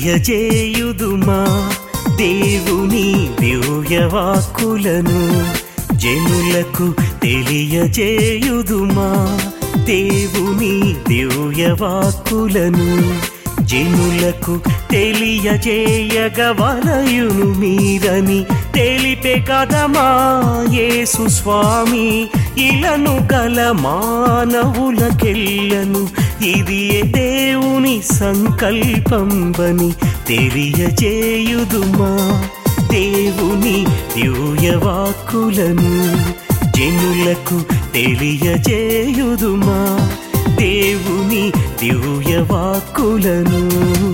తెలియజేయుదుమా దేవుని దివ్యవాక్కులను జనులకు తెలియజేయుదుమా దేవుని దివ్యవాక్కులను జనులకు తెలియజేయగవలయును మీరని తెలిపే కదమా యేసు స్వామి ఇలను గల మానవులకెళ్ళను ఇది దేవుని సంకల్పంబని తెలియజేయుదుమా దేవుని దివ్యవాక్కులను జనులకు తెలియజేయుదుమా దేవుని దివ్యవాక్కులను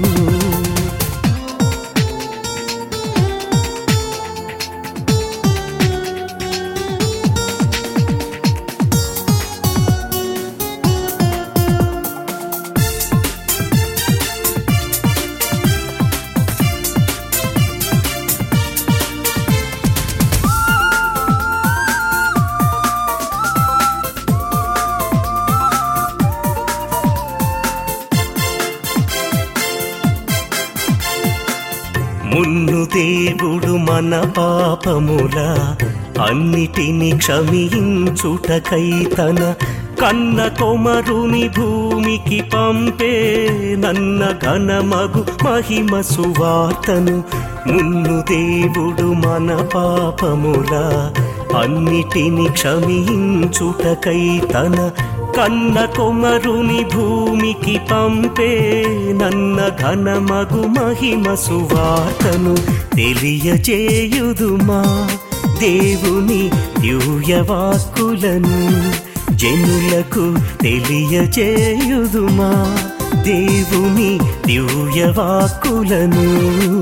మున్ను దేవుడు మన పాపముల అన్నిటిని క్షమించుటకై తన కన్న కొమరుని భూమికి పంపే నన్న ఘనమగు మహిమ సువార్తను మున్ను దేవుడు మన పాపముల అన్నిటిని క్షమించుటకై తన కన్న కొమరుని భూమికి పంపే నన్న ఘనమగు మహిమ సువార్తను తెలియజేయుదుమా దేవుని దివ్యవాక్కులను జనులకు తెలియజేయుదుమా దేవుని దివ్యవాక్కులను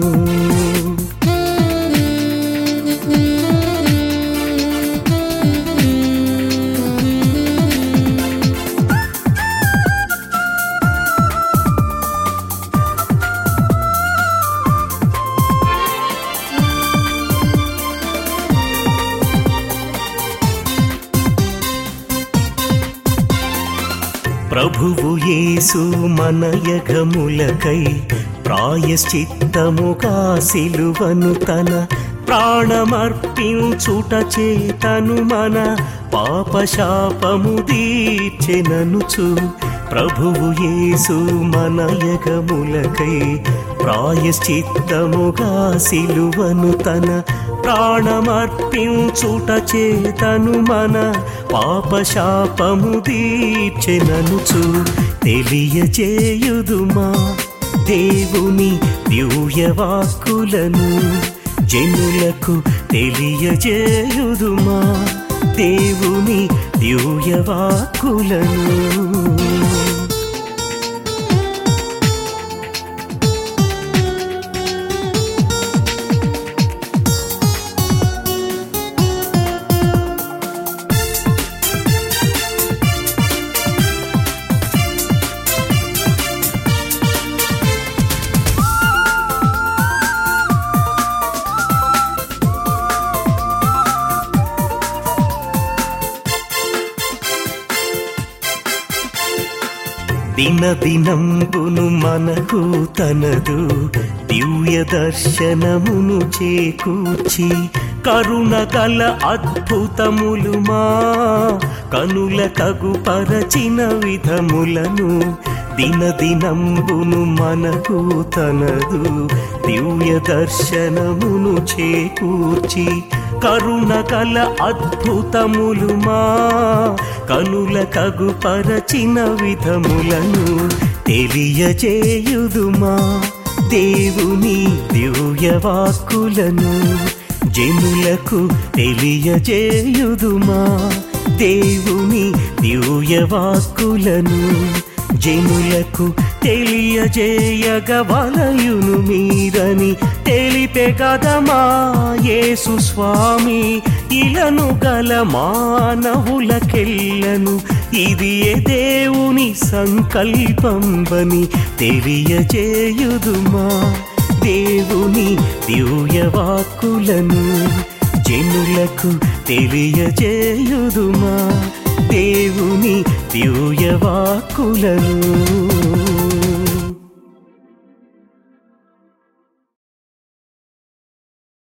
ప్రభువు యేసు మన యగములకై ప్రాయశ్చిత్తముగా సిలువను తన ప్రాణమర్పించుట చేతను మన పాపశాపము దీర్చెననుచు ప్రభువు యేసు మన యగములకై ప్రాయశ్చిత్తముగా సిలువను తన ప్రాణమర్పించుట చేతను మన పాపశాపము దీర్చెననుచు తెలియజేయుదుమా దేవుని దివ్యవాక్కులను జనులకు తెలియజేయుదుమా దేవుని దివ్యవాక్కులను దిన దినంబును మనకు తనదు దివ్య దర్శనమును చేకూర్చి కరుణ గల అద్భుతములు మా కనుల కగు పరచిన విధములను దిన దినంబును మనకు తనదు దివ్య దర్శనమును చేకూర్చి కరుణ కల అద్భుతములు మా కనుల కగు పరచిన విధములను తెలియజేయుదుమా దేవుని దివ్యవాక్కులను జనులకు తెలియజేయుదుమా దేవుని దివ్యవాక్కులను జనులకు తెలియజేయగవలయును మీరని తెలిపే కదమా యేసు స్వామి ఇలను గల మానవులకెళ్ళను ఇది ఏ దేవుని సంకల్పంబని తెలియజేయుదుమా దేవుని దివ్యవాక్కులను జనులకు తెలియజేయుదుమా దేవుని దివ్యవాక్కులను